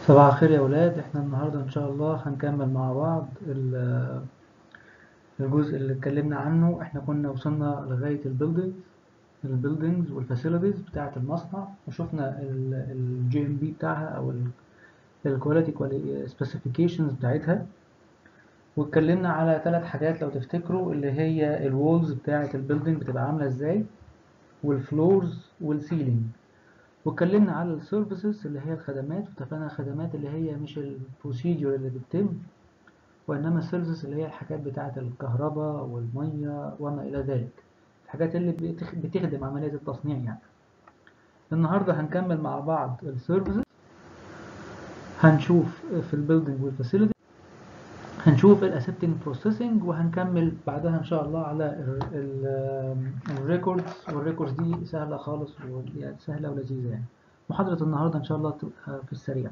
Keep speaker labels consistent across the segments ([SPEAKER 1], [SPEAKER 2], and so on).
[SPEAKER 1] صباح الخير يا ولاد احنا النهاردة ان شاء الله هنكمل مع بعض ال- الجزء اللي اتكلمنا عنه احنا كنا وصلنا لغاية البيلدينجز البيلدينجز والفاسيلتيز بتاعة المصنع وشفنا الجي ام بي بتاعها او الكواليتي سبيسيفيكيشنز بتاعتها واتكلمنا على ثلاث حاجات لو تفتكروا اللي هي الوولز بتاعة البيلدينج بتبقى عاملة ازاي والفلورز والسيلينج واتكلمنا على السيرفيسز اللي هي الخدمات واتفقنا الخدمات اللي هي مش البروسيجر اللي بتتم وانما السيرفيسز اللي هي الحاجات بتاعه الكهرباء والميه وما الى ذلك الحاجات اللي بتخ- بتخدم عمليه التصنيع يعني النهارده هنكمل مع بعض السيرفيسز هنشوف في البيلدينج والفاسيلتي هنشوف الاسيبتنج بروسيسنج وهنكمل بعدها ان شاء الله على الريكوردز والريكوردز دي سهله خالص ويعني سهله ولذيذه يعني محاضره النهارده ان شاء الله تبقى في السريع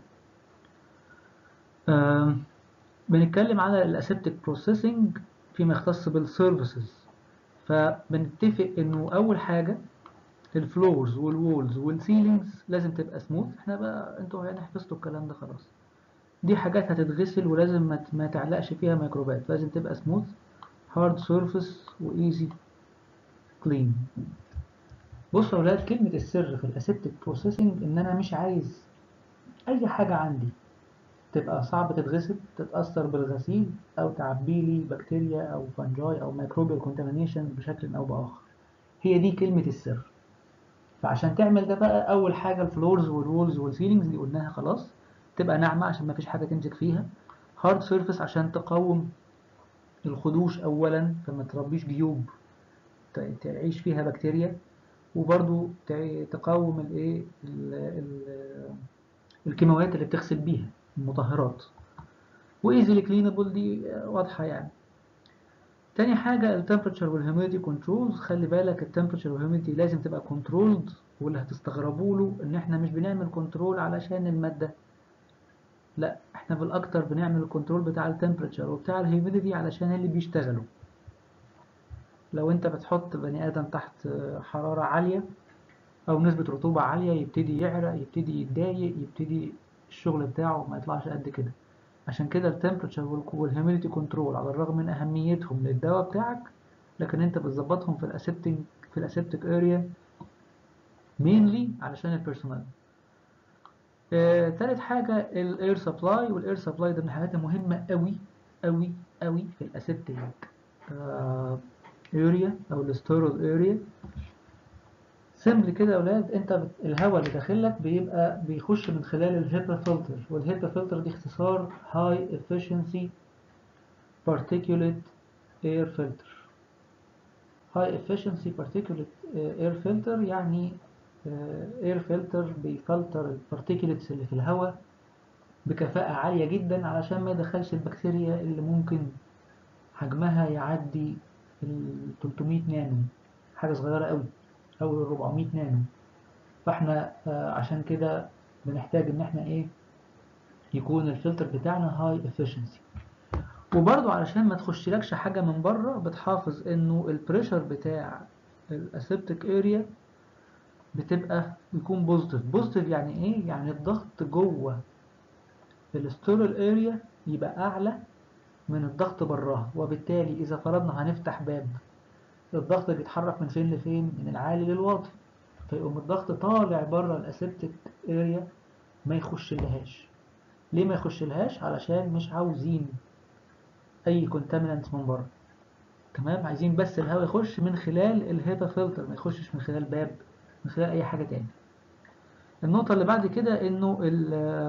[SPEAKER 1] آم، بنتكلم على الاسيبتك بروسيسنج فيما يختص بالسيرفيسز فبنتفق انه اول حاجه الفلورز والوولز والسيلينجز لازم تبقى سموث احنا بقى انتوا يعني حفظتوا الكلام ده خلاص دي حاجات هتتغسل ولازم ما ت- ما تعلقش فيها ميكروبات لازم تبقى سموث هارد سيرفيس وايزي كلين بصوا يا ولاد كلمة السر في الاسيبتك بروسيسنج ان انا مش عايز اي حاجة عندي تبقى صعب تتغسل تتأثر بالغسيل او تعبي لي بكتيريا او فنجاي او ميكروبيال كونتامينيشن بشكل او باخر هي دي كلمة السر فعشان تعمل ده بقى اول حاجة الفلورز والوولز والسيلينجز دي قلناها خلاص تبقى ناعمة عشان ما فيش حاجة تمسك فيها هارد سيرفيس عشان تقاوم الخدوش اولا فما تربيش جيوب ت- تعيش فيها بكتيريا وبرضو تع- تقاوم الايه ال- ال- الكيماويات اللي بتغسل بيها المطهرات وايزلي كلينبل دي واضحة يعني تاني حاجة التمبرتشر والهيوميديتي كنترولز خلي بالك التمبرتشر والهيوميديتي لازم تبقى كنترولد واللي هتستغربوا له ان احنا مش بنعمل كنترول علشان المادة لا احنا بالاكتر بنعمل الكنترول بتاع التمبرتشر وبتاع الهيوميديتي علشان اللي بيشتغلوا لو انت بتحط بني ادم تحت حرارة عالية او نسبة رطوبة عالية يبتدي يعرق يبتدي يتضايق يبتدي الشغل بتاعه ما يطلعش قد كده عشان كده التمبرتشر والهيوميديتي كنترول على الرغم من اهميتهم للدواء بتاعك لكن انت بتظبطهم في الاسيبتنج في الاسيبتك اريا مينلي علشان البيرسونال آه، تالت حاجة الاير سبلاي والاير سبلاي ده من الحاجات المهمة قوي قوي قوي في الاسيبتك اريا او الستورال اريا سيمبل كده يا اولاد انت بت... الهواء اللي داخلك بيبقى بيخش من خلال الهيبا فلتر والهيبا فلتر دي اختصار هاي efficiency particulate air filter هاي efficiency particulate air filter يعني اير فلتر بيفلتر البارتيكلتس اللي في الهواء بكفاءة عالية جدا علشان ما يدخلش البكتيريا اللي ممكن حجمها يعدي ال 300 نانو حاجة صغيرة قوي أو ال 400 نانو فاحنا آه، عشان كده بنحتاج ان احنا ايه يكون الفلتر بتاعنا هاي efficiency وبرضو علشان ما تخشلكش حاجة من بره بتحافظ انه البريشر بتاع الاسيبتك اريا بتبقى يكون بوزيتيف بوزيتيف يعني ايه يعني الضغط جوه الستورال اريا يبقى اعلى من الضغط براها وبالتالي اذا فرضنا هنفتح باب الضغط بيتحرك من فين لفين من العالي للواطي فيقوم الضغط طالع بره الاسيبتك اريا ما يخش لهاش ليه ما يخش لهاش علشان مش عاوزين اي كونتامينانت من بره تمام عايزين بس الهواء يخش من خلال الهيبا فلتر ما يخشش من خلال باب من خلال اي حاجة تاني النقطة اللي بعد كده انه ال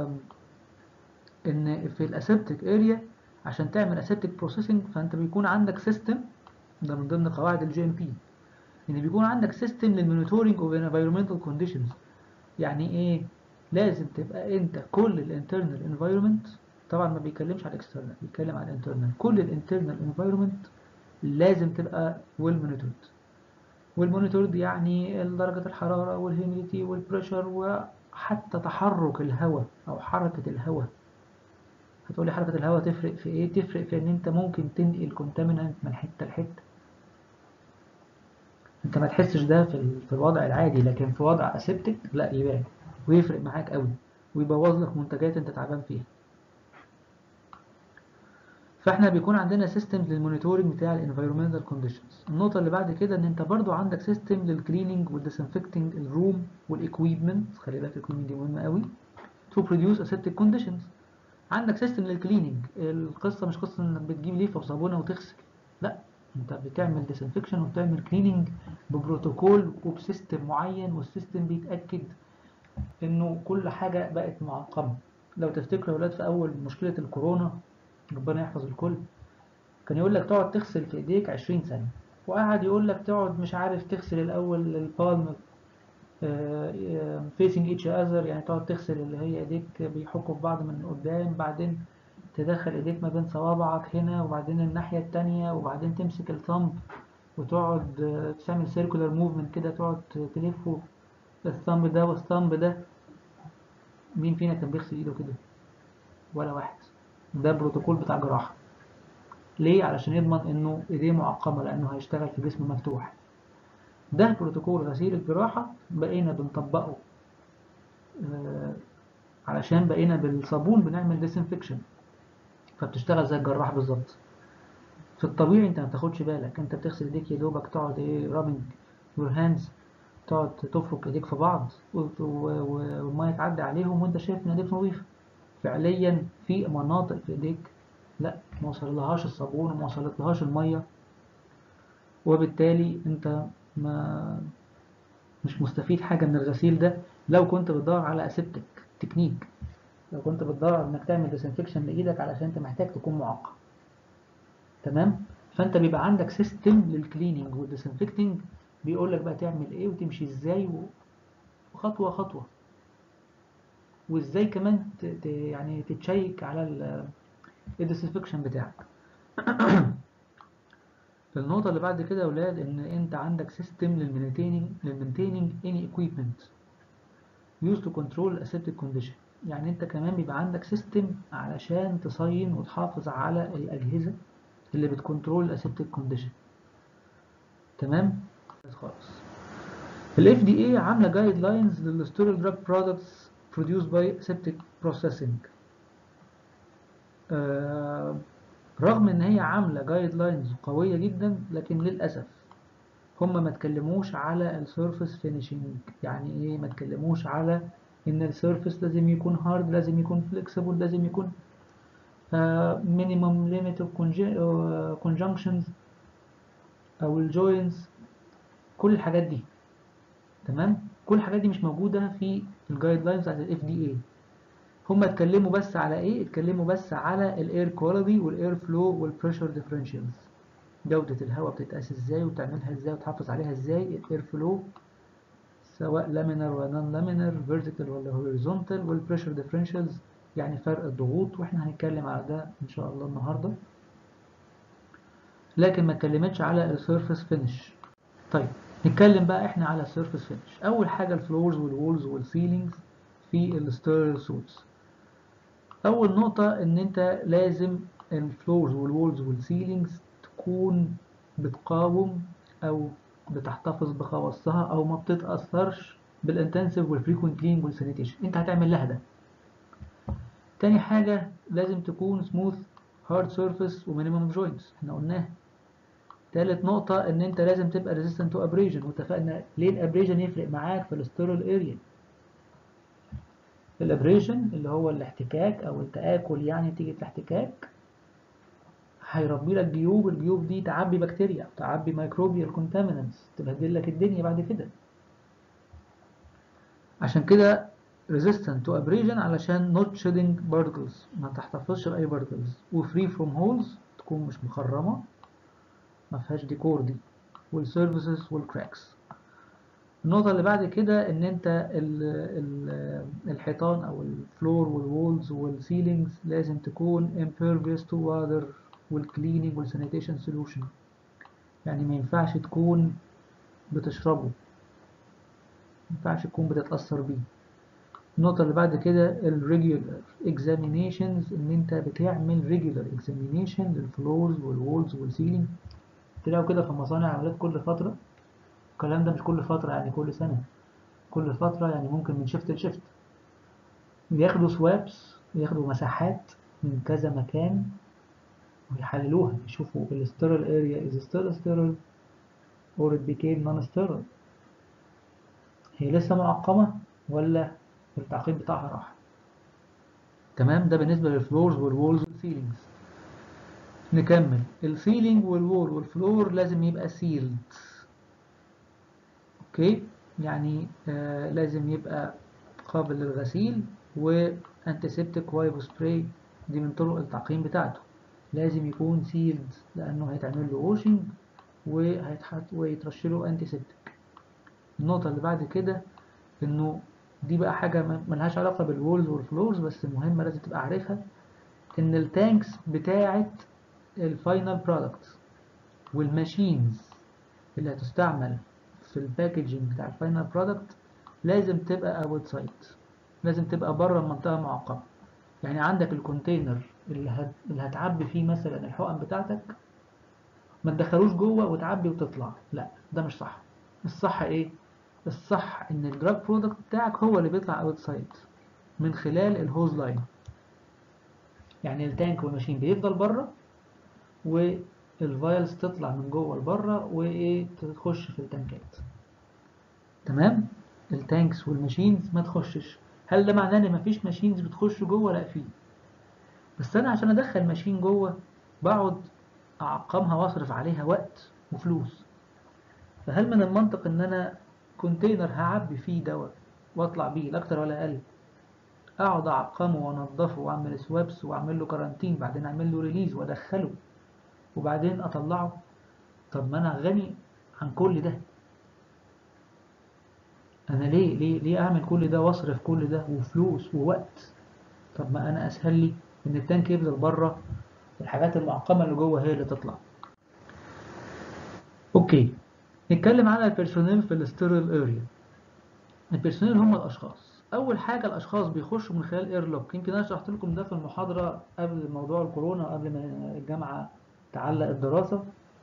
[SPEAKER 1] ان في الاسيبتك اريا عشان تعمل اسيبتك بروسيسنج فانت بيكون عندك سيستم ده من ضمن قواعد الجي ام بي ان بيكون عندك سيستم للمونيتورنج اوف انفيرمنتال كونديشنز يعني ايه لازم تبقى انت كل الانترنال انفايرمنت طبعا ما بيتكلمش على الاكسترنال بيتكلم على الانترنال كل الانترنال انفايرمنت لازم تبقى ويل مونيتورد والمونيتورد يعني درجة الحرارة والهيوميديتي والبريشر وحتى تحرك الهواء أو حركة الهواء هتقولي حركة الهواء تفرق في إيه؟ تفرق في إن أنت ممكن تنقل كونتامينانت من حتة لحتة أنت ما تحسش ده في ال- في الوضع العادي لكن في وضع أسيبتك لا يبان ويفرق معاك قوي ويبوظ لك منتجات انت تعبان فيها فاحنا بيكون عندنا سيستم للمونيتورنج بتاع الانفيرومنتال كونديشنز النقطه اللي بعد كده ان انت برضو عندك سيستم للكليننج والديسانفكتنج الروم والاكويبمنت خلي بالك الاكويبمنت دي مهمه قوي تو بروديوس اسيبتيك كونديشنز عندك سيستم للكليننج القصه مش قصه انك بتجيب ليفه وصابونه وتغسل لا انت بتعمل ديسانفكشن وبتعمل كليننج ببروتوكول وبسيستم معين والسيستم بيتاكد انه كل حاجه بقت معقمه لو تفتكروا يا ولاد في اول مشكله الكورونا ربنا يحفظ الكل كان يقول لك تقعد تغسل في ايديك 20 ثانيه وقعد يقول لك تقعد مش عارف تغسل الاول البالم فيسنج ايتش اذر يعني تقعد تغسل اللي هي ايديك بيحكوا في بعض من قدام بعدين تدخل ايديك ما بين صوابعك هنا وبعدين الناحيه التانية وبعدين تمسك الثumb وتقعد تعمل سيركولار موفمنت كده تقعد تلفه الثumb ده والثumb ده مين فينا كان بيغسل ايده كده ولا واحد ده بروتوكول بتاع جراحة ليه علشان يضمن انه ايديه معقمة لانه هيشتغل في جسم مفتوح ده بروتوكول غسيل الجراحة بقينا بنطبقه آه علشان بقينا بالصابون بنعمل ديسنفكشن فبتشتغل زي الجراح بالظبط في الطبيعي انت ما بتاخدش بالك انت بتغسل ايديك يا دوبك تقعد ايه رابنج يور هاندز تقعد تفرك ايديك في بعض والميه تعدي عليهم وانت شايف ان ايديك نظيفه فعليا في مناطق في ايديك لا ما وصلهاش الصابون وما وصلتلهاش الميه وبالتالي انت ما مش مستفيد حاجه من الغسيل ده لو كنت بتدور على اسيبتك تكنيك لو كنت بتدور انك تعمل ديسانفكشن لايدك علشان انت محتاج تكون معقم تمام فانت بيبقى عندك سيستم للكليننج والديسانفكتنج بيقول لك بقى تعمل ايه وتمشي ازاي وخطوه خطوه وازاي كمان ت... يعني تتشيك على الديسانفكشن بتاعك النقطة اللي بعد كده يا ولاد ان انت عندك سيستم للمينتيننج للمينتيننج اني equipment used to control aseptic condition يعني انت كمان بيبقى عندك سيستم علشان تصين وتحافظ على الاجهزة اللي بتكنترول الاسeptic كونديشن تمام خالص ال FDA عاملة جايد لاينز للستورال دراج برودكتس produced by aseptic processing آه رغم ان هي عاملة جايد لاينز قوية جدا لكن للأسف هم ما تكلموش على السيرفس فينيشنج يعني ايه ما تكلموش على ان السيرفس لازم يكون هارد لازم يكون فليكسيبل لازم يكون مينيمم ليميت اوف كونجنكشنز او الجوينز كل الحاجات دي تمام كل الحاجات دي مش موجودة في الجايد لاينز بتاعت الاف دي اي هم اتكلموا بس على ايه اتكلموا بس على الاير كواليتي والاير فلو والبريشر ديفرنشالز جودة الهواء بتتقاس ازاي وتعملها ازاي وتحافظ عليها ازاي الاير فلو سواء لامينر ولا نون لامينر فيرتيكال ولا هوريزونتال والبريشر ديفرنشالز يعني فرق الضغوط واحنا هنتكلم على ده ان شاء الله النهارده لكن ما اتكلمتش على السيرفيس فينش طيب نتكلم بقى احنا على السيرفيس فينش اول حاجه الفلورز والوولز والسيلينجز في الستيرل سوتس اول نقطه ان انت لازم الفلورز والوولز والسيلينجز تكون بتقاوم او بتحتفظ بخواصها او ما بتتاثرش بالانتنسيف والفريكوينت كلين والسانيتيشن انت هتعمل لها ده تاني حاجه لازم تكون سموث هارد سيرفيس ومينيمم جوينتس احنا قلناها تالت نقطة ان انت لازم تبقى resistant to abrasion واتفقنا ليه الابريجن يفرق معاك في الستيرول اريا الابريجن اللي هو الاحتكاك او التآكل يعني نتيجة الاحتكاك هيربي لك جيوب الجيوب دي تعبي بكتيريا تعبي مايكروبيال كونتامينانتس تبهدل لك الدنيا بعد كده عشان كده resistant to abrasion علشان not shedding particles ما تحتفظش بأي particles و free from holes تكون مش مخرمة ما فيهاش ديكور دي والسيرفيسز والكراكس النقطة اللي بعد كده ان انت ال ال الحيطان او الفلور والوولز والسيلينجز لازم تكون impervious to water والكليننج والسانيتيشن سولوشن يعني ما ينفعش تكون بتشربه ما ينفعش تكون بتتأثر بيه النقطة اللي بعد كده ال regular examinations ان انت بتعمل regular examination للفلورز والوولز والسيلينج تلاقوا كده في مصانع عمليات كل فترة الكلام ده مش كل فترة يعني كل سنة كل فترة يعني ممكن من شفت لشفت بياخدوا سوابس بياخدوا مساحات من كذا مكان ويحللوها يشوفوا الستيرل area is still sterile or it became non-sterile هي لسه معقمة ولا التعقيم بتاعها راح تمام ده بالنسبة للفلورز والوولز والسيلينجز نكمل السيلينج والوول والفلور لازم يبقى سيلد اوكي يعني آه لازم يبقى قابل للغسيل وانتيسبتيك وايب سبراي دي من طرق التعقيم بتاعته لازم يكون سيلد لانه هيتعمل له واشنج وهيتحط ويترش له انتيسبتيك النقطة اللي بعد كده انه دي بقى حاجة ملهاش علاقة بالوولز والفلورز بس مهمة لازم تبقى عارفها ان التانكس بتاعة الفاينل برودكت والماشينز اللي هتستعمل في الباكجينج بتاع الفاينل برودكت لازم تبقى اوت سايد لازم تبقى بره المنطقة المعقمة يعني عندك الكونتينر اللي, هت... اللي هتعبي فيه مثلا الحقن بتاعتك ما تدخلوش جوه وتعبي وتطلع لا ده مش صح الصح ايه الصح ان الدراج برودكت بتاعك هو اللي بيطلع اوت سايد من خلال الهوز لاين يعني التانك والماشين بيفضل بره والفايلز تطلع من جوه لبره وايه تخش في التانكات تمام التانكس والماشينز ما تخشش هل ده معناه ان مفيش ماشينز بتخش جوه لا في بس انا عشان ادخل ماشين جوه بقعد اعقمها واصرف عليها وقت وفلوس فهل من المنطق ان انا كونتينر هعبي فيه دواء واطلع بيه لا اكتر ولا اقل اقعد اعقمه وانضفه واعمل سوابس واعمل له كارانتين بعدين اعمل له ريليز وادخله وبعدين اطلعه طب ما انا غني عن كل ده انا ليه ليه ليه اعمل كل ده واصرف كل ده وفلوس ووقت طب ما انا اسهل لي ان التانك يفضل بره الحاجات المعقمه اللي جوه هي اللي تطلع اوكي نتكلم على البيرسونيل في الستيرل اريا البيرسونيل هم الاشخاص اول حاجه الاشخاص بيخشوا من خلال اير لوك يمكن انا شرحت لكم ده في المحاضره قبل موضوع الكورونا وقبل ما الجامعه تعلق الدراسه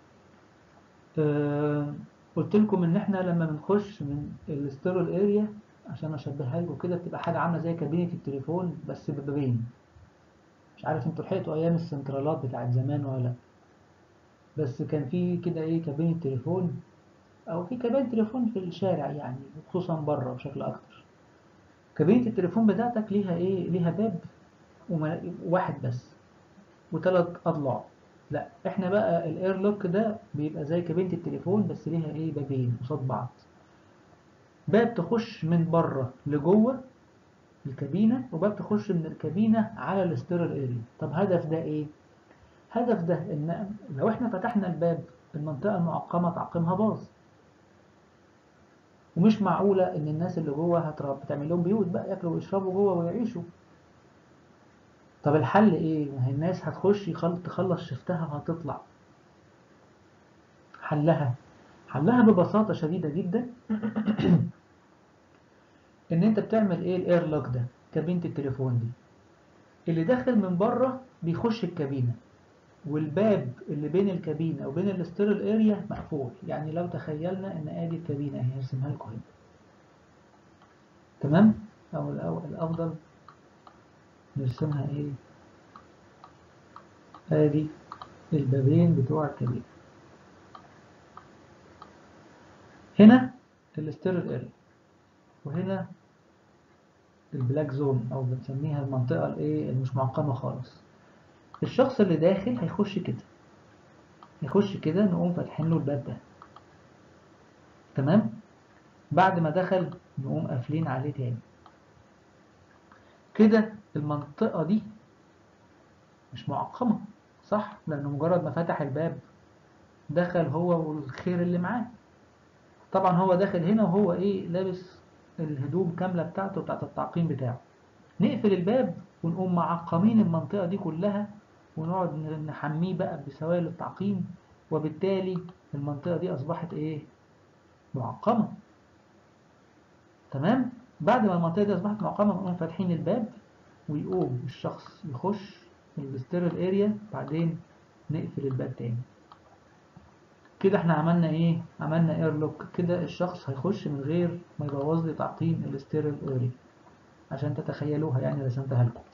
[SPEAKER 1] أه قلت لكم ان احنا لما بنخش من الستيرل اريا عشان اشبهها لكم كده بتبقى حاجه عامله زي كابينه التليفون بس ببابين مش عارف انتوا لحقتوا ايام السنترالات بتاعت زمان ولا لا بس كان في كده ايه كابينه تليفون او في كابينه تليفون في الشارع يعني خصوصا بره بشكل اكتر كابينه التليفون بتاعتك ليها ايه ليها باب واحد بس وثلاث اضلاع لا احنا بقى الاير لوك ده بيبقى زي كابينه التليفون بس ليها ايه بابين قصاد بعض باب تخش من بره لجوه الكابينه وباب تخش من الكابينه على الستيرل اريا طب هدف ده ايه هدف ده ان لو احنا فتحنا الباب المنطقه المعقمه تعقيمها باظ ومش معقوله ان الناس اللي جوه هترب تعمل لهم بيوت بقى ياكلوا ويشربوا جوه ويعيشوا طب الحل ايه ما هي الناس هتخش يخل... تخلص شفتها وهتطلع حلها حلها ببساطة شديدة جدا ان انت بتعمل ايه الاير لوك ده كابينة التليفون دي اللي داخل من بره بيخش الكابينة والباب اللي بين الكابينة وبين الستيرل اريا مقفول يعني لو تخيلنا ان ادي الكابينة اهي هرسمها لكم هنا تمام او الافضل نرسمها ايه ادي البابين بتوع الكابينة هنا الستيرل اريا وهنا البلاك زون او بنسميها المنطقة الايه المش معقمة خالص الشخص اللي داخل هيخش كده يخش كده نقوم فاتحين له الباب ده تمام بعد ما دخل نقوم قافلين عليه تاني كده المنطقة دي مش معقمة صح لأنه مجرد ما فتح الباب دخل هو والخير اللي معاه طبعا هو داخل هنا وهو ايه لابس الهدوم كاملة بتاعته بتاعت التعقيم بتاعه نقفل الباب ونقوم معقمين المنطقة دي كلها ونقعد نحميه بقى بسوائل التعقيم وبالتالي المنطقة دي أصبحت إيه؟ معقمة تمام؟ بعد ما المنطقة دي أصبحت معقمة نقوم فاتحين الباب ويقوم الشخص يخش الستيرل اريا بعدين نقفل الباب تاني كده احنا عملنا ايه عملنا اير لوك كده الشخص هيخش من غير ما يبوظ لي تعقيم الستيرل اريا عشان تتخيلوها يعني رسمتها لكم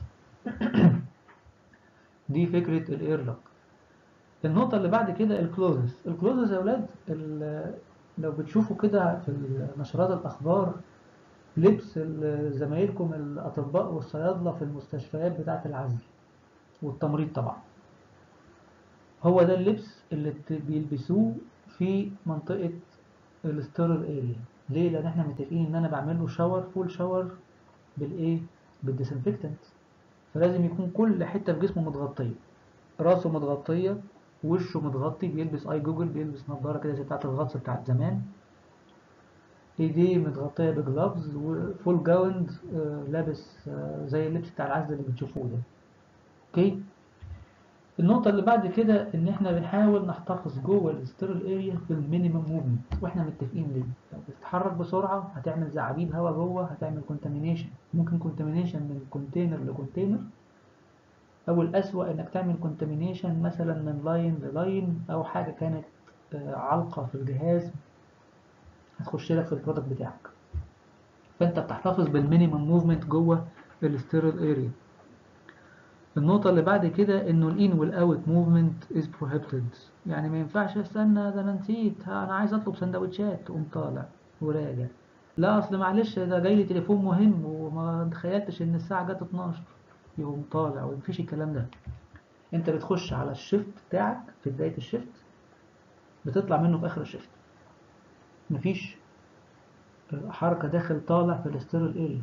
[SPEAKER 1] دي فكرة الاير لوك النقطة اللي بعد كده الكلوزز الكلوزز يا اولاد ال- لو بتشوفوا كده في نشرات الاخبار لبس ال- زمايلكم الاطباء والصيادلة في المستشفيات بتاعة العزل والتمريض طبعا هو ده اللبس اللي بت- بيلبسوه في منطقة الستيرل اريا ليه لان احنا متفقين ان انا بعمل له شاور فول شاور بالايه بالديسنفكتنت فلازم يكون كل حته في جسمه متغطيه راسه متغطيه وشه متغطي بيلبس اي جوجل بيلبس نظاره كده زي بتاعه الغطس بتاعت زمان ايديه متغطيه بجلافز وفول جاوند آه، لابس آه، زي اللبس بتاع العزل اللي بتشوفوه ده اوكي النقطة اللي بعد كده إن إحنا بنحاول نحتفظ جوه الستيرل اريا بالمينيمم موفمنت وإحنا متفقين ليه؟ لو بتتحرك بسرعة هتعمل زعابيب هواء جوه هتعمل كونتامينيشن ممكن كونتامينيشن من كونتينر لكونتينر أو الأسوأ إنك تعمل كونتامينيشن مثلا من لاين للاين أو حاجة كانت آه، علقة في الجهاز هتخش لك في البرودكت بتاعك فأنت بتحتفظ بالمينيمم موفمنت جوه الستيرل اريا النقطة اللي بعد كده انه الان والاوت موفمنت از prohibited يعني ما ينفعش استنى ده انا نسيت ها انا عايز اطلب سندوتشات تقوم طالع وراجع لا اصل معلش ده جاي لي تليفون مهم وما تخيلتش ان الساعة جت 12 يقوم طالع ومفيش الكلام ده انت بتخش على الشيفت بتاعك في بداية الشيفت بتطلع منه في اخر الشيفت مفيش حركة داخل طالع في الاستيرل اريا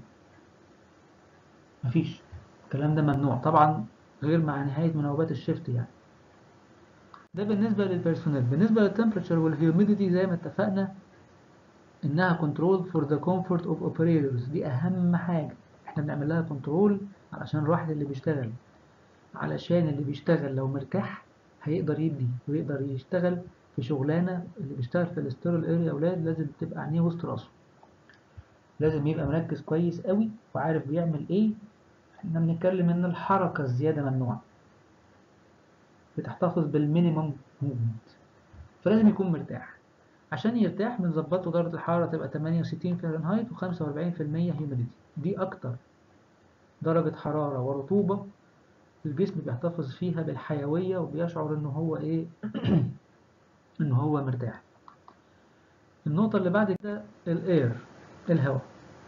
[SPEAKER 1] مفيش الكلام ده ممنوع طبعا غير مع نهاية مناوبات الشيفت يعني ده بالنسبة للبيرسونال بالنسبة للتمبريتشر والهيوميديتي زي ما اتفقنا انها كنترول فور ذا كومفورت اوف اوبريتورز دي اهم حاجة احنا بنعمل لها كنترول علشان الواحد اللي بيشتغل علشان اللي بيشتغل لو مرتاح هيقدر يدي ويقدر يشتغل في شغلانة اللي بيشتغل في الاستيرال اريا اولاد لازم تبقى عينيه وسط راسه لازم يبقى مركز كويس قوي وعارف بيعمل ايه احنا بنتكلم ان الحركة الزيادة ممنوعة بتحتفظ بالمينيمم موفمنت فلازم يكون مرتاح عشان يرتاح بنظبطه درجة الحرارة تبقى 68 فahrenheit و45% هيوميديتي دي أكتر درجة حرارة ورطوبة الجسم بيحتفظ فيها بالحيوية وبيشعر إن هو إيه إن هو مرتاح النقطة اللي بعد كده الاير الهواء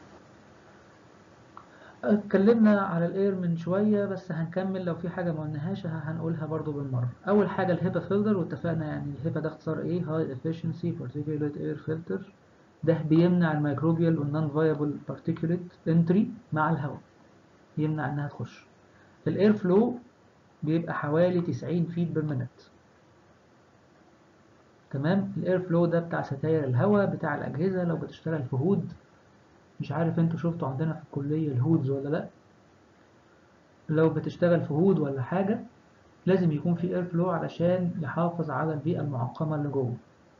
[SPEAKER 1] اتكلمنا على الاير من شوية بس هنكمل لو في حاجة ما قلناهاش هنقولها برضو بالمرة أول حاجة الهيبا فلتر واتفقنا يعني الهيبا ده اختصار ايه هاي efficiency particulate air filter ده بيمنع الميكروبيال والنون فايبل particulate entry مع الهواء يمنع انها تخش الاير فلو بيبقى حوالي 90 فيت بير مينت تمام الاير فلو ده بتاع ستاير الهواء بتاع الأجهزة لو بتشتغل في هود مش عارف انتوا شفتوا عندنا في الكلية الهودز ولا لا لو بتشتغل في هود ولا حاجة لازم يكون في اير فلو علشان يحافظ على البيئة المعقمة اللي جوه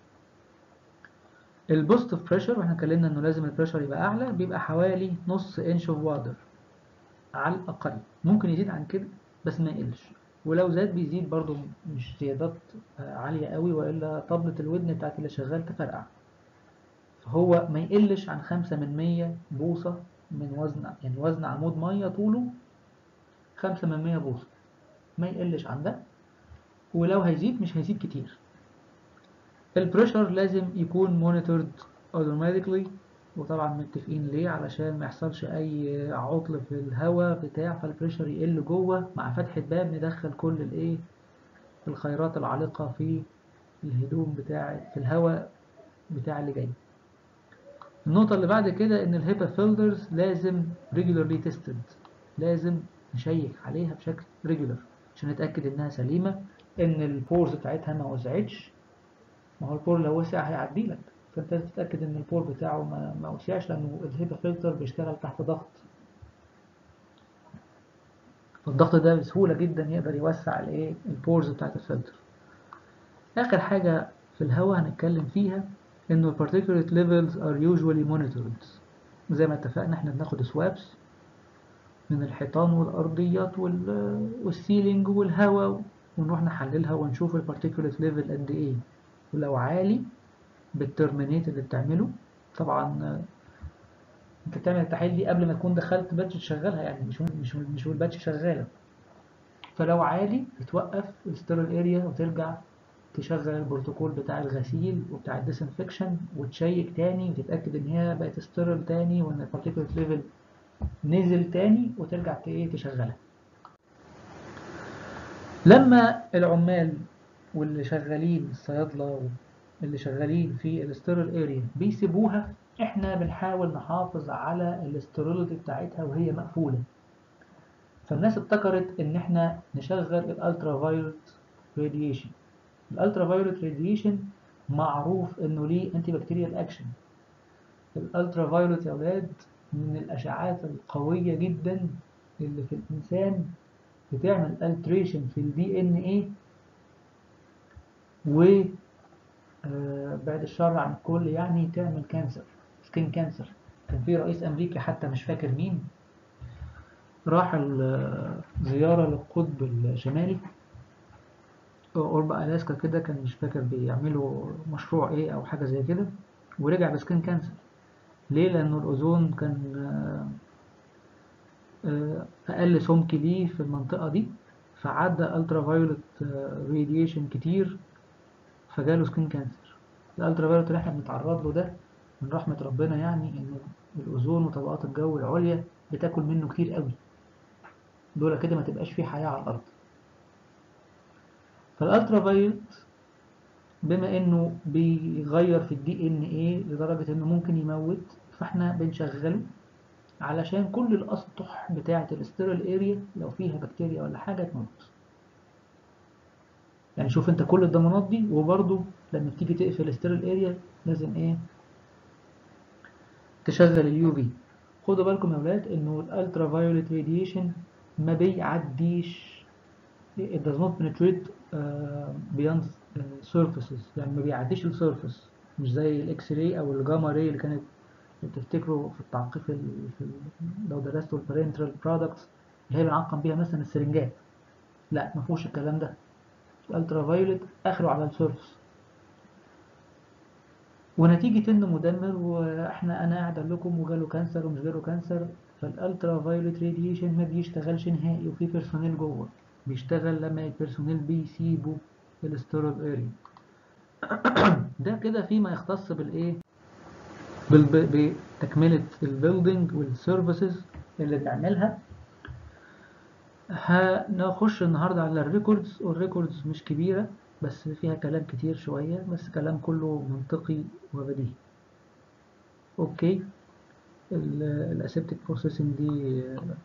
[SPEAKER 1] البوزيتيف بريشر واحنا اتكلمنا انه لازم البريشر يبقى اعلى بيبقى حوالي نص انش اوف واتر على الاقل ممكن يزيد عن كده بس ما يقلش ولو زاد بيزيد برضو مش زيادات عالية قوي وإلا طبلة الودن بتاعت اللي شغال تفرقع فهو ما يقلش عن خمسة من مية بوصة من وزن يعني وزن عمود مية طوله خمسة من مية بوصة ما يقلش عن ده ولو هيزيد مش هيزيد كتير البريشر لازم يكون مونيتورد automatically وطبعا متفقين ليه علشان ما يحصلش اي عطل في الهواء بتاع فالبريشر يقل جوه مع فتحة باب ندخل كل الايه الخيرات العالقة في الهدوم بتاع في الهواء بتاع اللي جاي النقطة اللي بعد كده ان الهيبا فيلدرز لازم regularly tested لازم نشيك عليها بشكل regular عشان نتأكد انها سليمة ان البورز بتاعتها ما وسعتش ما هو البور لو وسع هيعدي لك فانت لازم تتأكد ان البور بتاعه ما, ما وسعش لانه الهيبا فلتر بيشتغل تحت ضغط فالضغط ده بسهولة جدا يقدر يوسع الايه البورز بتاعت الفلتر اخر حاجة في الهواء هنتكلم فيها انه particulate levels are usually monitored زي ما اتفقنا احنا بناخد سوابس من الحيطان والارضيات والسيلينج والهواء ونروح نحللها ونشوف البارتيكوليت ليفل قد ايه ولو عالي بالترمينيت اللي بتعمله طبعا انت بتعمل التحاليل دي قبل ما تكون دخلت باتش تشغلها يعني مش مش مش والباتش شغاله فلو عالي بتوقف الستيرل اريا وترجع تشغل البروتوكول بتاع الغسيل وبتاع الديسنفكشن وتشيك تاني وتتاكد ان هي بقت ستيرل تاني وان البارتيكولت ليفل نزل تاني وترجع ت- ايه تشغلها لما العمال واللي شغالين الصيادله اللي شغالين في الستيرل اريا بيسيبوها احنا بنحاول نحافظ على الاستيرولوجي بتاعتها وهي مقفوله فالناس ابتكرت ان احنا نشغل الالترا فايولت راديشن الالترا فايولت راديشن معروف انه ليه انتي بكتيريال اكشن الالترا فايولت يا اولاد من الاشعاعات القويه جدا اللي في الانسان بتعمل التريشن في الدي ان ايه و آه، بعد الشر عن الكل يعني تعمل كانسر سكين كانسر كان في رئيس امريكا حتى مش فاكر مين راح ال- زيارة للقطب الشمالي قرب ألاسكا كده كان مش فاكر بيعملوا مشروع ايه او حاجة زي كده ورجع بسكين كانسر ليه لانه الاوزون كان آه، آه، اقل سمك ليه في المنطقة دي فعدى الترا فايولت راديشن كتير فجاله سكين كانسر الالترا فايولت اللي احنا بنتعرض له ده من رحمة ربنا يعني ان الاوزون وطبقات الجو العليا بتاكل منه كتير قوي دول كده ما تبقاش فيه حياة على الارض فالالترا فايولت بما انه بيغير في الدي ان ايه لدرجة انه ممكن يموت فاحنا بنشغله علشان كل الاسطح بتاعة الاستيرال اريا لو فيها بكتيريا ولا حاجة تموت يعني شوف انت كل الضمانات دي وبرضه لما بتيجي تقفل الاستيرال اريا لازم ايه تشغل اليو في خدوا بالكم يا اولاد انه الالترا فايولت راديشن ما بيعديش it does not penetrate uh, beyond uh, surfaces يعني ما بيعديش السيرفس مش زي الاكس راي او الجاما راي اللي كانت اللي بتفتكروا في التعقيف ال- في ال- لو درستوا البارنترال برودكتس اللي هي بنعقم بيها مثلا السرنجات لا ما فيهوش الكلام ده الالترا فايولت اخره على السيرفس ونتيجة انه مدمر واحنا انا قاعد اقول لكم وجاله كانسر ومش جاله كانسر فالالترا فايولت راديشن ما بيشتغلش نهائي وفي بيرسونيل جوه بيشتغل لما البيرسونيل بيسيبوا الاستيرال اريا ده كده فيما يختص بالايه بالب- بتكملة البيلدينج والسيرفيسز اللي بنعملها هنخش النهاردة على الريكوردز والريكوردز مش كبيرة بس فيها كلام كتير شوية بس كلام كله منطقي وبديهي اوكي الاسيبتك بروسيسنج دي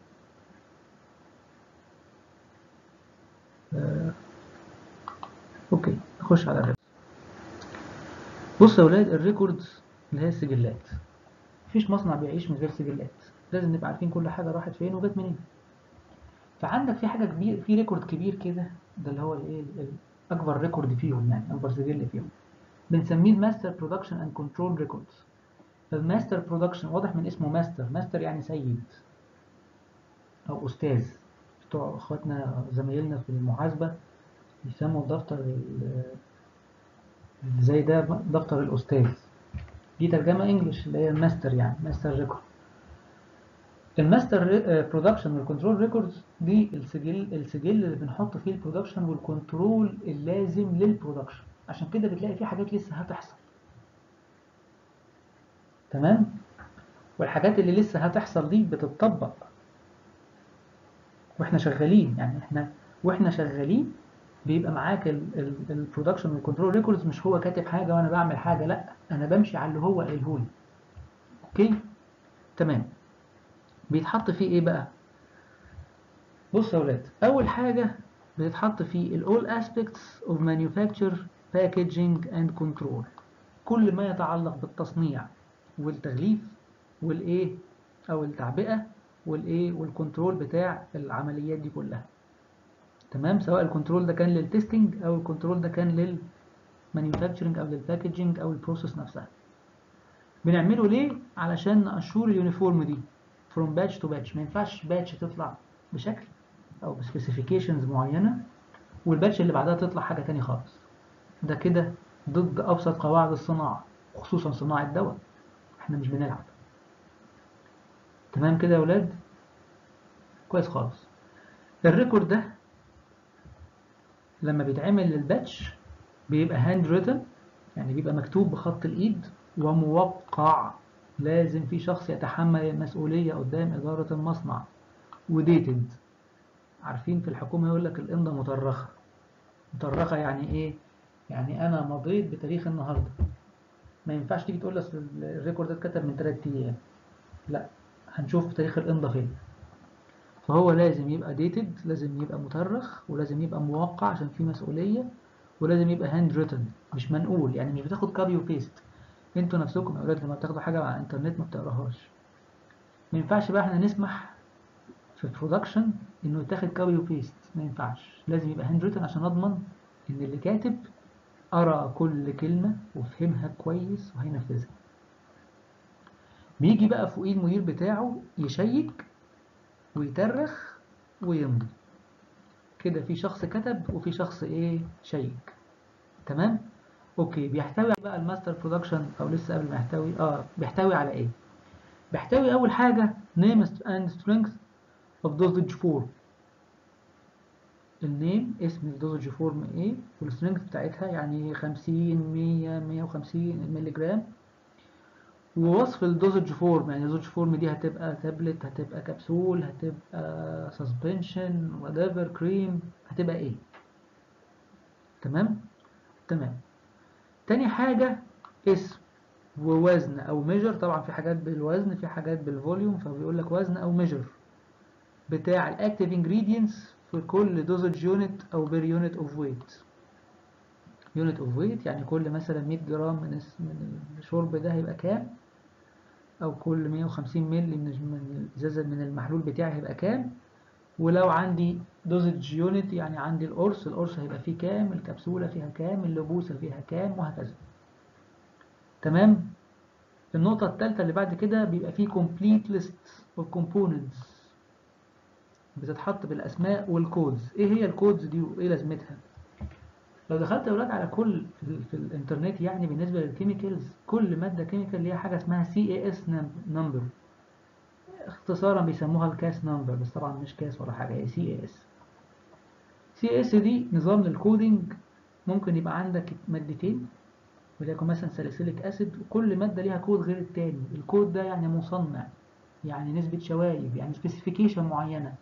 [SPEAKER 1] آه، اوكي نخش على الريكوردز بص يا ولاد الريكوردز اللي هي السجلات مفيش مصنع بيعيش من غير سجلات لازم نبقى عارفين كل حاجة راحت فين وجت منين فعندك في حاجة كبير في ريكورد كبير كده ده اللي هو الايه ال- اكبر ريكورد فيهم يعني اكبر سجل فيهم بنسميه الماستر برودكشن اند كنترول ريكوردز الماستر برودكشن واضح من اسمه ماستر ماستر يعني سيد او استاذ بتوع اخواتنا زمايلنا في المحاسبة يسموا الدفتر ال- اللي زي ده دفتر الاستاذ دي ترجمة انجلش اللي هي ماستر يعني ماستر ريكورد الماستر برودكشن والكنترول ريكوردز دي السجل السجل اللي بنحط فيه البرودكشن والكنترول اللازم للبرودكشن عشان كده بتلاقي فيه حاجات لسه هتحصل تمام والحاجات اللي لسه هتحصل دي بتطبق واحنا شغالين يعني احنا واحنا شغالين بيبقى معاك البرودكشن والكنترول ريكوردز مش هو كاتب حاجه وانا بعمل حاجه لا انا بمشي على اللي هو قايله لي اوكي تمام بيتحط فيه ايه بقى بص يا ولاد اول حاجه بيتحط فيه ال all aspects of manufacture packaging and control كل ما يتعلق بالتصنيع والتغليف والايه او التعبئه والايه والكنترول بتاع العمليات دي كلها تمام سواء الكنترول ده كان للتستنج او الكنترول ده كان للمانيفاكتشرنج او للباكجينج او البروسيس نفسها بنعمله ليه علشان نأشور اليونيفورم دي from batch to batch ما ينفعش باتش تطلع بشكل او بسبيسيفيكيشنز معينه والباتش اللي بعدها تطلع حاجه تاني خالص ده كده ضد ابسط قواعد الصناعه خصوصا صناعه الدواء احنا مش بنلعب تمام كده يا ولاد كويس خالص الريكورد ده لما بيتعمل للباتش بيبقى هاند ريتن يعني بيبقى مكتوب بخط الايد وموقع لازم في شخص يتحمل المسؤولية قدام إدارة المصنع وديتد عارفين في الحكومة يقول لك الإمضة مطرخة مطرخة يعني إيه؟ يعني أنا مضيت بتاريخ النهاردة ما ينفعش تيجي تقول أصل الريكورد ده اتكتب من 3 أيام لا هنشوف تاريخ الإمضة فين فهو لازم يبقى ديتد لازم يبقى مطرخ ولازم يبقى موقع عشان في مسؤولية ولازم يبقى هاند ريتن مش منقول يعني مش بتاخد كوبي وبيست انتوا نفسكم يا اولاد لما بتاخدوا حاجه على الانترنت ما بتقراهاش ما ينفعش بقى احنا نسمح في البرودكشن انه يتاخد كوبي وبيست ما ينفعش لازم يبقى هاند ريتن عشان اضمن ان اللي كاتب قرا كل كلمه وفهمها كويس وهينفذها بيجي بقى فوقيه المدير بتاعه يشيك ويترخ ويمضي كده في شخص كتب وفي شخص ايه شيك تمام اوكي بيحتوي بقى الماستر برودكشن او لسه قبل ما يحتوي اه بيحتوي على ايه بيحتوي اول حاجه name and strength of dosage form النيم اسم الدوزج فورم ايه والسترينث بتاعتها يعني 50 100 150 مللي جرام ووصف الدوزج فورم يعني الدوزج فورم دي هتبقى تابلت هتبقى كبسول هتبقى سسبنشن whatever كريم هتبقى ايه تمام تمام تاني حاجة اسم ووزن او ميجر طبعا في حاجات بالوزن في حاجات بالفوليوم فبيقول لك وزن او ميجر بتاع الاكتيف انجريدينتس في كل دوزج يونت او بير يونت اوف ويت يونت اوف ويت يعني كل مثلا 100 جرام من من الشرب ده هيبقى كام او كل 150 مللي من الازازه من المحلول بتاعي هيبقى كام ولو عندي دوزج يونت يعني عندي القرص القرص هيبقى فيه كام الكبسولة فيها كام اللبوسة فيها كام وهكذا تمام النقطة الثالثة اللي بعد كده بيبقى فيه complete list of components بتتحط بالأسماء والكودز إيه هي الكودز دي وإيه لازمتها لو دخلت يا ولاد على كل في, في الانترنت يعني بالنسبة للكيميكالز كل مادة كيميكال ليها حاجة اسمها CAS number اختصارا بيسموها الكاس نمبر بس طبعا مش كاس ولا حاجة هي سي اس سي اس دي نظام للكودينج ممكن يبقى عندك مادتين وليكن مثلا ساليسيليك اسيد وكل مادة ليها كود غير التاني الكود ده يعني مصنع يعني نسبة شوايب يعني سبيسيفيكيشن معينة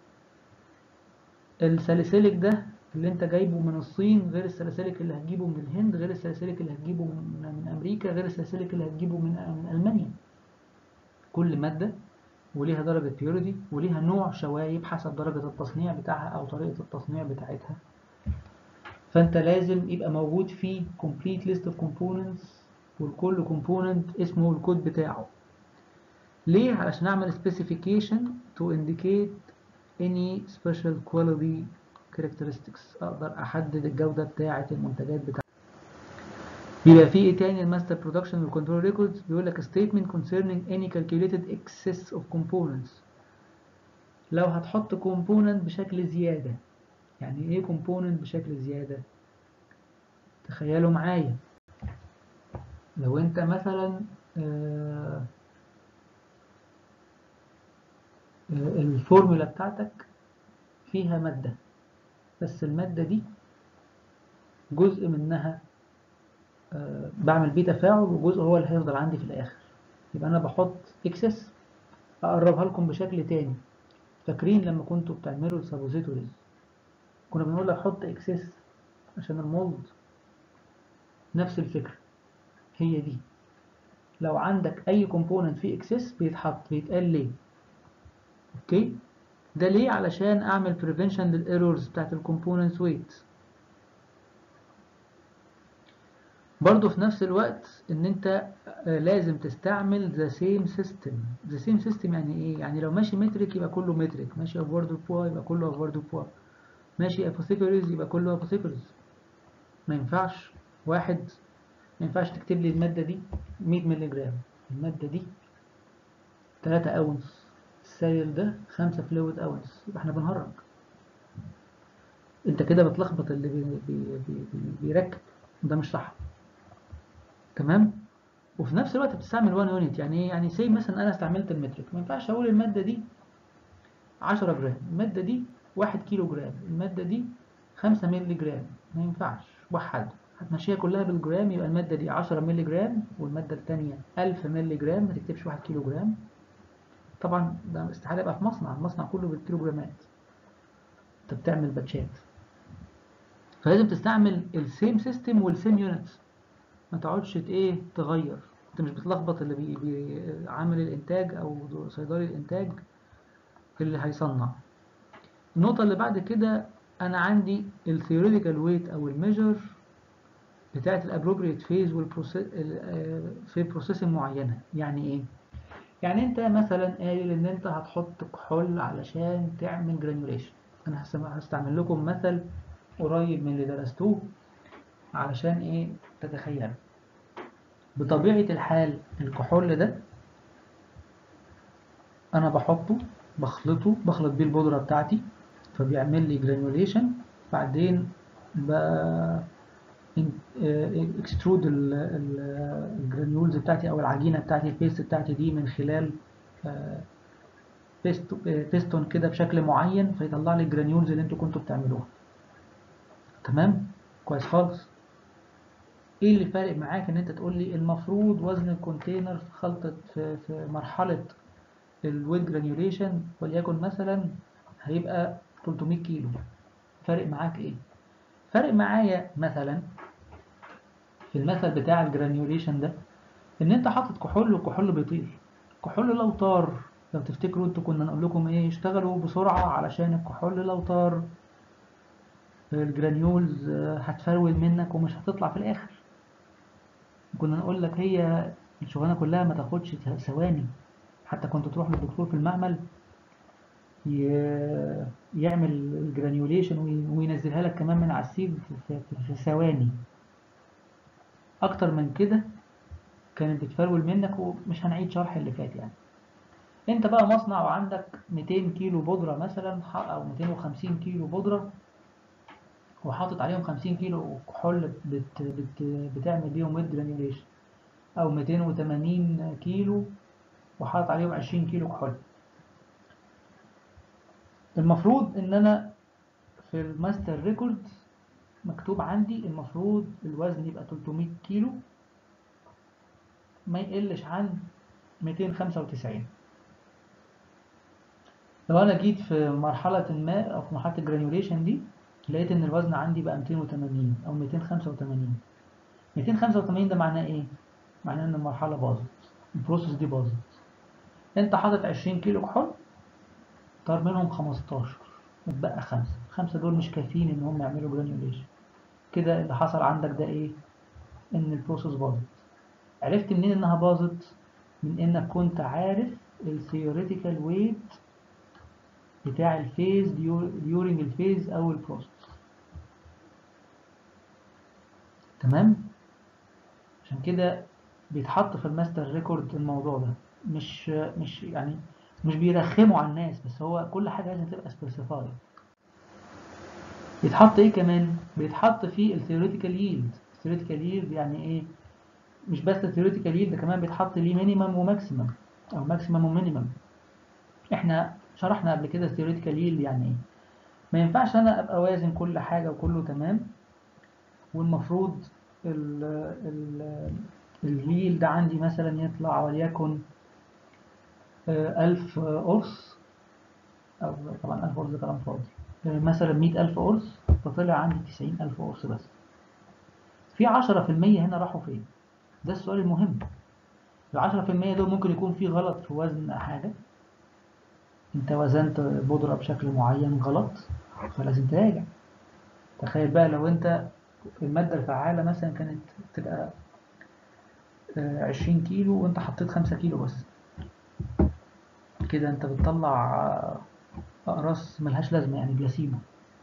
[SPEAKER 1] الساليسيليك ده اللي انت جايبه من الصين غير الساليسيليك اللي هتجيبه من الهند غير الساليسيليك اللي هتجيبه من, من امريكا غير الساليسيليك اللي هتجيبه من, من المانيا كل مادة وليها درجة بيوريتي وليها نوع شوايب حسب درجة التصنيع بتاعها أو طريقة التصنيع بتاعتها فأنت لازم يبقى موجود فيه complete list of components والكل component اسمه الكود بتاعه ليه؟ علشان أعمل specification to indicate any special quality characteristics أقدر أحدد الجودة بتاعة المنتجات بتاعتي بيبقى فيه ايه تاني الماستر برودكشن والكنترول ريكوردز بيقول لك statement concerning any calculated excess of components لو هتحط component بشكل زيادة يعني ايه component بشكل زيادة تخيلوا معايا لو انت مثلا آه الفورمولا بتاعتك فيها مادة بس المادة دي جزء منها أه بعمل بيه تفاعل وجزء هو اللي هيفضل عندي في الآخر يبقى أنا بحط إكسس أقربها لكم بشكل تاني فاكرين لما كنتوا بتعملوا السابوزيتوريز كنا بنقول لك حط إكسس عشان المولد نفس الفكرة هي دي لو عندك أي كومبوننت فيه إكسس بيتحط بيتقال ليه أوكي ده ليه علشان أعمل prevention للإيرورز بتاعت الكومبوننتس ويت برضو في نفس الوقت ان انت لازم تستعمل the same system the same system يعني ايه يعني لو ماشي مترك يبقى كله مترك ماشي افوردو بوا يبقى كله افوردو بوا ماشي ابوثيكوريز يبقى كله ابوثيكوريز ما ينفعش واحد ما ينفعش تكتب لي المادة دي 100 مللي جرام المادة دي 3 اونس السائل ده 5 فلويد اونس يبقى احنا بنهرج انت كده بتلخبط اللي بي بي بي بي بيركب ده مش صح تمام وفي نفس الوقت بتستعمل 1 يونت يعني ايه يعني سي مثلا انا استعملت المترك ما ينفعش اقول الماده دي 10 جرام الماده دي 1 كيلو جرام الماده دي 5 مللي جرام ما ينفعش وحد هتمشيها كلها بالجرام يبقى الماده دي 10 مللي جرام والماده الثانيه 1000 مللي جرام ما تكتبش 1 كيلو جرام طبعا ده استحاله يبقى في مصنع المصنع كله بالكيلو جرامات انت بتعمل باتشات فلازم تستعمل السيم سيستم والسيم يونتس ما تقعدش ايه تغير انت مش بتلخبط اللي بي بي عامل الانتاج او صيدلي الانتاج اللي هيصنع النقطة اللي بعد كده انا عندي الثيوريتيكال ويت او الميجر بتاعت الابروبريت فيز والبروسيس في بروسيسنج معينة يعني ايه يعني انت مثلا قايل ان انت هتحط كحول علشان تعمل جرانيوليشن انا هستعمل لكم مثل قريب من اللي درستوه علشان ايه تتخيلوا بطبيعة الحال الكحول ده انا بحطه بخلطه بخلط بيه البودرة بتاعتي فبيعمل لي جرانيوليشن بعدين ب اكسترود الجرانيولز بتاعتي او العجينة بتاعتي البيست بتاعتي دي من خلال بيستون كده بشكل معين فيطلع لي الجرانيولز اللي انتوا كنتوا بتعملوها تمام كويس خالص ايه اللي فارق معاك ان انت تقول لي المفروض وزن الكونتينر في خلطة في, في مرحلة الويت جرانيوليشن وليكن مثلا هيبقى 300 كيلو فارق معاك ايه فارق معايا مثلا في المثل بتاع الجرانيوليشن ده ان انت حاطط كحول والكحول بيطير الكحول لو طار لو تفتكروا انتوا كنا نقول لكم ايه اشتغلوا بسرعة علشان الكحول لو طار الجرانيولز هتفرول منك ومش هتطلع في الاخر كنا نقول لك هي الشغلانه كلها ما تاخدش ثواني حتى كنت تروح للدكتور في المعمل يعمل الجرانيوليشن وينزلها لك كمان من على السيد في ثواني اكتر من كده كانت بتفرول منك ومش هنعيد شرح اللي فات يعني انت بقى مصنع وعندك 200 كيلو بودرة مثلا او 250 كيلو بودرة وحاطط عليهم 50 كيلو كحول بت بت بتعمل بيهم ويت جرانيوليشن او 280 كيلو وحاطط عليهم 20 كيلو كحول المفروض ان انا في الماستر ريكورد مكتوب عندي المفروض الوزن يبقى 300 كيلو ما يقلش عن 295 لو انا جيت في مرحلة ما او في مرحلة الجرانيوليشن دي لقيت ان الوزن عندي بقى 280 او 285 285 ده معناه ايه معناه ان المرحله باظت البروسيس دي باظت انت حاطط 20 كيلو كحول طار منهم 15 اتبقى خمسة خمسة دول مش كافيين ان هم يعملوا جرانيوليشن كده اللي حصل عندك ده ايه ان البروسيس باظت عرفت منين انها باظت من انك كنت عارف الثيوريتيكال ويت بتاع الفيز ديورنج الفيز او البروسيس تمام عشان كده بيتحط في الماستر ريكورد الموضوع ده مش مش يعني مش بيرخموا على الناس بس هو كل حاجه لازم تبقى سبيسيفايد بيتحط ايه كمان بيتحط فيه الثيوريتيكال ييلد الثيوريتيكال ييلد يعني ايه مش بس الثيوريتيكال ييلد كمان بيتحط ليه مينيمم وماكسيمم او ماكسيمم ومينيمم احنا شرحنا قبل كده الثيوريتيكال ييلد يعني ايه ما ينفعش انا ابقى وازن كل حاجه وكله تمام والمفروض ال ال الييلد عندي مثلا يطلع وليكن ألف قرص أو طبعا ألف قرص ده كلام فاضي مثلا مية ألف قرص فطلع عندي تسعين ألف قرص بس في عشرة في المية هنا راحوا فين ده السؤال المهم العشرة في المية دول ممكن يكون في غلط في وزن حاجة انت وزنت بودرة بشكل معين غلط فلازم تراجع تخيل بقى لو انت المادة الفعالة مثلا كانت تبقى عشرين كيلو وانت حطيت خمسة كيلو بس كده انت بتطلع اقراص ملهاش لازمة يعني بلاسيبو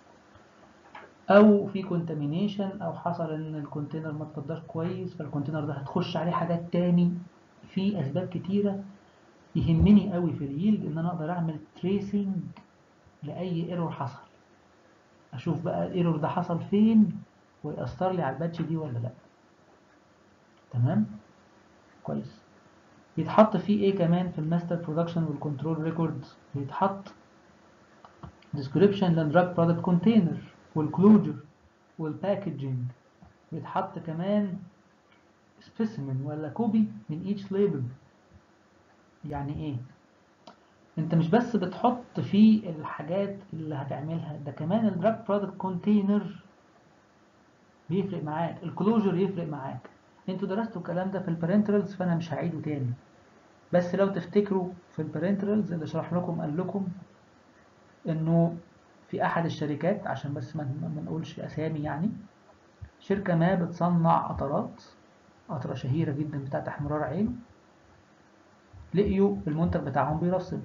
[SPEAKER 1] او في كونتامينيشن او حصل ان الكونتينر ما اتفضاش كويس فالكونتينر ده هتخش عليه حاجات تاني في اسباب كتيرة يهمني قوي في اليلد ان انا اقدر اعمل تريسنج لاي ايرور حصل اشوف بقى الايرور ده حصل فين ويأثر لي على الباتش دي ولا لا تمام كويس يتحط فيه ايه كمان في الماستر برودكشن والكنترول ريكوردز يتحط description للدراج برودكت كونتينر والكلوجر والباكجينج يتحط كمان specimen ولا كوبي من each label يعني ايه انت مش بس بتحط فيه الحاجات اللي هتعملها ده كمان الدراج برودكت كونتينر بيفرق معاك الكلوجر يفرق معاك انتوا درستوا الكلام ده في البارنترالز فانا مش هعيده تاني بس لو تفتكروا في البارنترالز اللي شرح لكم قال لكم انه في احد الشركات عشان بس ما ما نقولش اسامي يعني شركة ما بتصنع قطرات قطرة شهيرة جدا بتاعت احمرار عين لقيوا المنتج بتاعهم بيرسب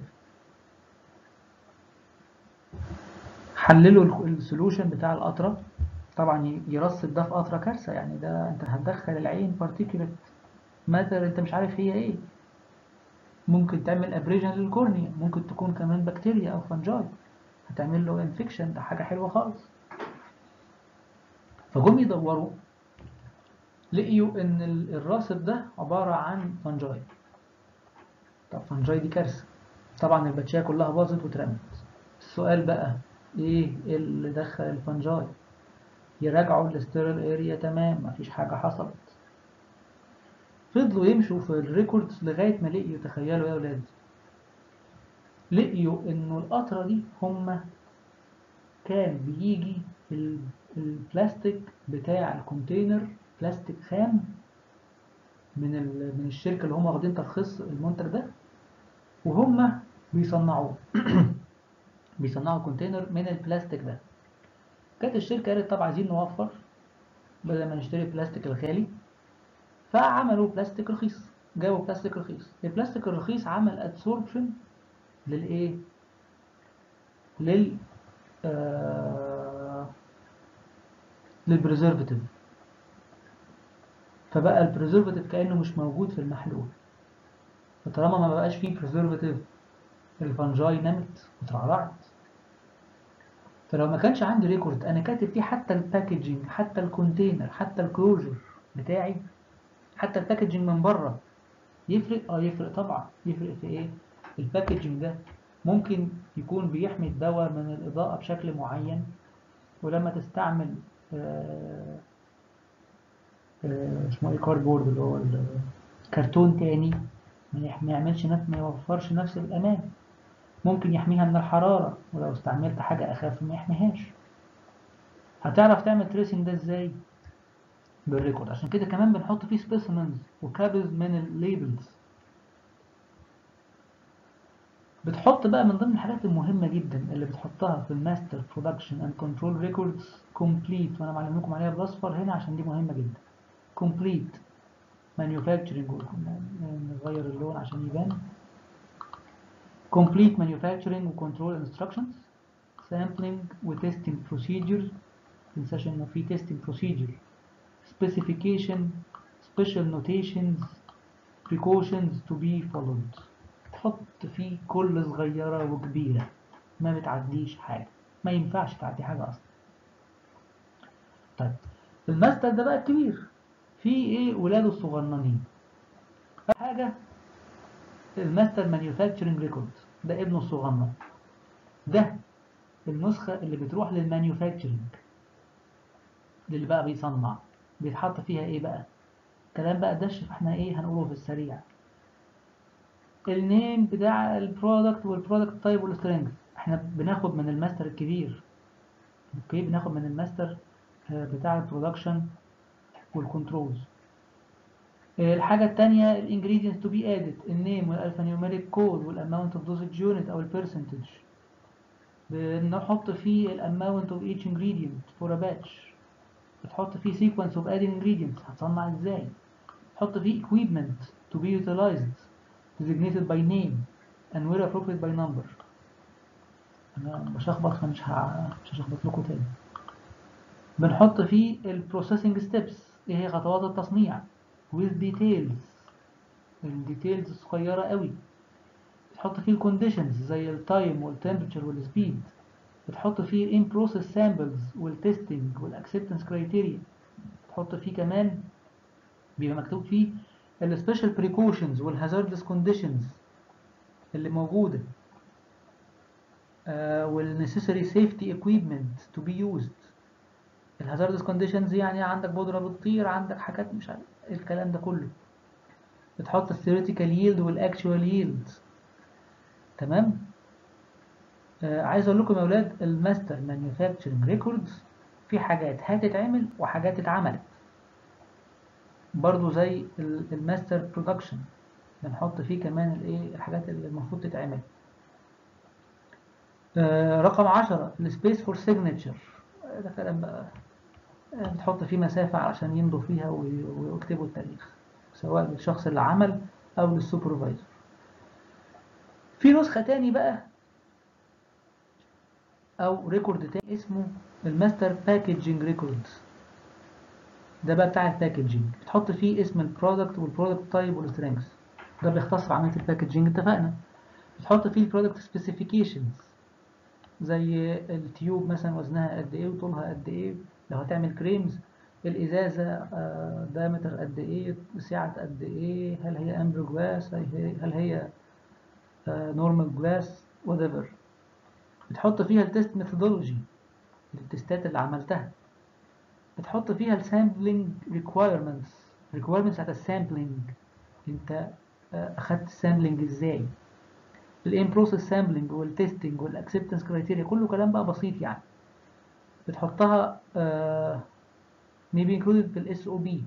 [SPEAKER 1] حللوا السولوشن بتاع القطرة طبعا يرسب ده في قطرة كارثة يعني ده انت هتدخل العين بارتيكولت ماتر انت مش عارف هي ايه ممكن تعمل ابريجن للكورنيا ممكن تكون كمان بكتيريا او فنجاي هتعمل له انفكشن ده حاجة حلوة خالص فجم يدوروا لقيوا ان الراسب ده عبارة عن فنجاي طب فنجاي دي كارثة طبعا الباتشية كلها باظت واترمت السؤال بقى ايه اللي دخل الفنجاي يراجعوا الاستيرال اريا تمام مفيش حاجة حصلت فضلوا يمشوا في الريكوردز لغاية ما لقيوا تخيلوا يا ولاد لقيوا انه القطرة دي هما كان بيجي البلاستيك بتاع الكونتينر بلاستيك خام من من الشركة اللي هم واخدين ترخيص المنتج ده وهم بيصنعوه بيصنعوا الكونتينر من البلاستيك ده كانت الشركة قالت طب عايزين نوفر بدل ما نشتري البلاستيك الغالي فعملوا بلاستيك رخيص جابوا بلاستيك رخيص البلاستيك الرخيص عمل ادسوربشن للايه لل آه للبريزرفاتيف فبقى البريزرفاتيف كأنه مش موجود في المحلول فطالما ما بقاش فيه بريزرفاتيف الفنجاي نمت وترعرعت فلو ما كانش عندي ريكورد انا كاتب فيه حتى الباكجينج حتى الكونتينر حتى الكلوجر بتاعي حتى الباكجينج من بره يفرق اه يفرق طبعا يفرق في ايه الباكجينج ده ممكن يكون بيحمي الدواء من الإضاءة بشكل معين ولما تستعمل آه آه اسمه ايه كاربورد اللي هو كرتون تاني ما يعملش نفس ما يوفرش نفس الأمان ممكن يحميها من الحرارة ولو استعملت حاجة أخف ما يحميهاش هتعرف تعمل تريسنج ده ازاي بالريكورد عشان كده كمان بنحط فيه سبيسيمنز وكابز من الليبلز بتحط بقى من ضمن الحاجات المهمة جدا اللي بتحطها في الماستر برودكشن اند كنترول ريكوردز كومبليت وانا معلم لكم عليها بالاصفر هنا عشان دي مهمة جدا كومبليت مانيفاكتشرنج نغير اللون عشان يبان complete manufacturing وcontrol instructions sampling وtesting procedures تنساش انه في testing procedure specification special notations precautions to be followed تحط فيه كل صغيرة وكبيرة ما بتعديش حاجة ما ينفعش تعدي حاجة أصلا طيب الماستر ده بقى الكبير فيه ايه ولاده الصغننين حاجة الماستر مانيفاكتشرنج ريكورد ده ابنه الصغنن ده النسخة اللي بتروح للمانيفاكتشرنج اللي بقى بيصنع بيتحط فيها ايه بقى كلام بقى دش فاحنا ايه هنقوله في السريع النيم بتاع البرودكت والبرودكت تايب والسترينج احنا بناخد من الماستر الكبير اوكي بناخد من الماستر بتاع البرودكشن والكنترولز الحاجة التانية الانجريدينتس تو بي ادد النيم والالفا نيوميريك كود والاماونت اوف دوزج يونت او البرسنتج بنحط فيه الاماونت اوف each ingredient for a batch بتحط فيه sequence of adding ingredients هتصنع ازاي تحط فيه equipment to be utilized designated by name and where appropriate by number انا بشخبط فمش مش هشخبط لكم تاني بنحط فيه البروسيسنج ستيبس ايه هي خطوات التصنيع with details الديتيلز الصغيرة قوي بتحط فيه الكونديشنز زي التايم والتمبرتشر والسبيد بتحط فيه الان بروسيس سامبلز والتستنج والاكسبتنس كرايتيريا بتحط فيه كمان بيبقى مكتوب فيه السبيشال بريكوشنز والهازاردس كونديشنز اللي موجوده والنسيسري سيفتي اكويبمنت تو بي يوزد الهازاردس كونديشنز يعني عندك بودره بتطير عندك حاجات مش عارف الكلام ده كله بتحط الثيوريتيكال ييلد والاكشوال ييلد تمام آه عايز اقول لكم يا اولاد الماستر مانيفاكتشرنج ريكوردز في حاجات هتتعمل وحاجات اتعملت برضو زي الماستر برودكشن بنحط فيه كمان الايه الحاجات اللي المفروض تتعمل آه رقم 10 السبيس فور سيجنتشر ده كلام بقى بتحط فيه مسافة علشان يمضوا فيها ويكتبوا التاريخ سواء للشخص اللي عمل أو للسوبرفايزر في نسخة تاني بقى أو ريكورد تاني اسمه الماستر باكجينج ريكوردز ده بقى بتاع الباكجينج بتحط فيه اسم البرودكت والبرودكت تايب والسترينجز ده بيختصر عملية الباكجينج اتفقنا بتحط فيه البرودكت سبيسيفيكيشنز زي التيوب مثلا وزنها قد ايه وطولها قد ايه لو هتعمل كريمز الازازه دايمتر قد ايه سعه قد ايه هل هي امبر جلاس هل هي نورمال جلاس whatever بتحط فيها التست ميثودولوجي التستات اللي عملتها بتحط فيها السامبلينج ريكوايرمنتس ريكوايرمنتس بتاعت السامبلينج انت اخدت السامبلينج ازاي الان بروسيس سامبلينج والتستنج والاكسبتنس كرايتيريا كله كلام بقى بسيط يعني بتحطها uh, maybe included في الاس او بي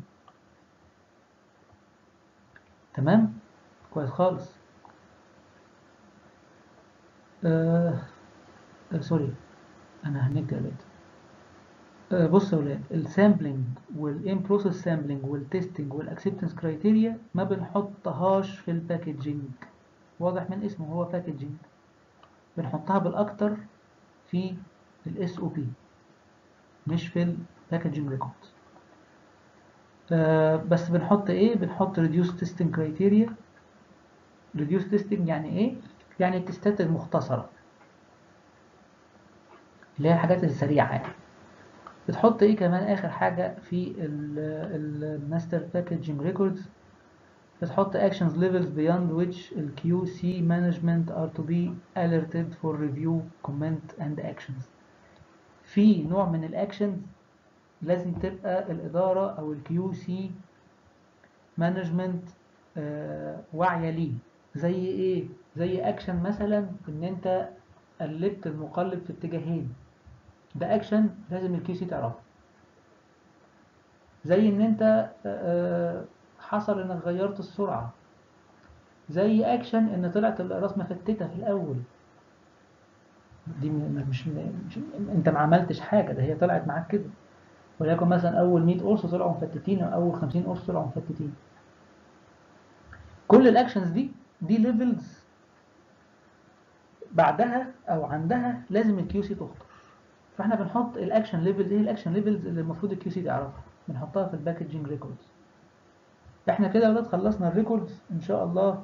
[SPEAKER 1] تمام كويس خالص آه سوري انا هنكت يا ولاد آه بص يا ولاد السامبلينج والان بروسيس سامبلينج والتستنج والاكسبتنس كرايتيريا ما بنحطهاش في الباكجينج واضح من اسمه هو باكجينج بنحطها بالاكتر في الاس او بي مش في الباكجينج ريكورد آه بس بنحط ايه بنحط reduce testing criteria reduce testing يعني ايه يعني التستات المختصرة اللي هي الحاجات السريعة يعني بتحط ايه كمان اخر حاجة في الماستر باكجينج ريكوردز بتحط actions levels beyond which ال QC management are to be alerted for review comment and actions في نوع من الاكشنز لازم تبقى الإدارة أو الكيو سي مانجمنت واعية ليه زي إيه؟ زي أكشن مثلا إن أنت قلبت المقلب في اتجاهين ده أكشن لازم الكيو سي تعرفه زي إن أنت حصل إنك غيرت السرعة زي أكشن إن طلعت الأقراص مفتتة في الأول دي مش, مش أنت ما عملتش حاجة ده هي طلعت معاك كده وليكن مثلا أول 100 قرص طلعوا مفتتين أو أول 50 قرص طلعوا مفتتين كل الأكشنز دي دي ليفلز بعدها أو عندها لازم الكيو سي تخطر فاحنا بنحط الأكشن ليفلز إيه الأكشن ليفلز اللي المفروض الكيو سي تعرفها بنحطها في الباكجينج ريكوردز احنا كده يا ولاد خلصنا الريكوردز إن شاء الله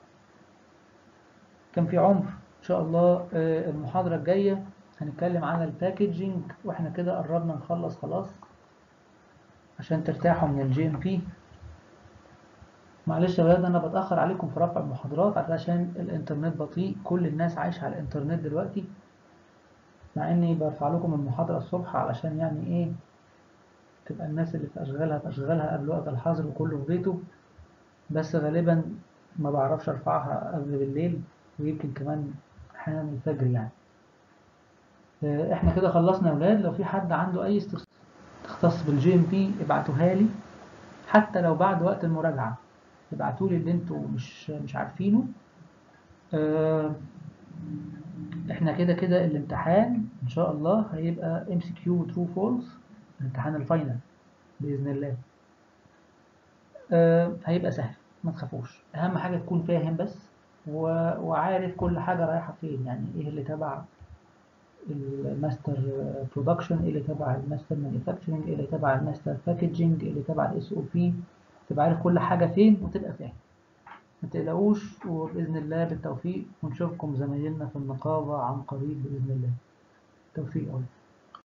[SPEAKER 1] كان في عمر إن شاء الله المحاضرة الجاية هنتكلم عن الباكجينج واحنا كده قربنا نخلص خلاص عشان ترتاحوا من الجي ام بي معلش يا ولاد انا بتاخر عليكم في رفع المحاضرات علشان الانترنت بطيء كل الناس عايشه على الانترنت دلوقتي مع اني برفع لكم المحاضره الصبح علشان يعني ايه تبقى الناس اللي في اشغالها في اشغالها قبل وقت الحظر وكله في بيته بس غالبا ما بعرفش ارفعها قبل بالليل ويمكن كمان احيانا الفجر يعني احنا كده خلصنا يا ولاد لو في حد عنده اي استفسار تختص بالجي ام بي ابعتوها لي حتى لو بعد وقت المراجعه ابعتوا لي اللي انتوا مش مش عارفينه اه احنا كده كده الامتحان ان شاء الله هيبقى ام سي كيو ترو فولس الامتحان الفاينل باذن الله اه هيبقى سهل ما تخافوش اهم حاجه تكون فاهم بس وعارف كل حاجه رايحه فين يعني ايه اللي تبع الماستر برودكشن ايه اللي تبع الماستر مانيفاكتشرنج ايه اللي تبع الماستر باكجينج ايه اللي تبع الاس او بي تبقى عارف كل حاجه فين وتبقى فاهم ما تقلقوش وباذن الله بالتوفيق ونشوفكم زمايلنا في النقابه عن قريب باذن الله توفيق أوي.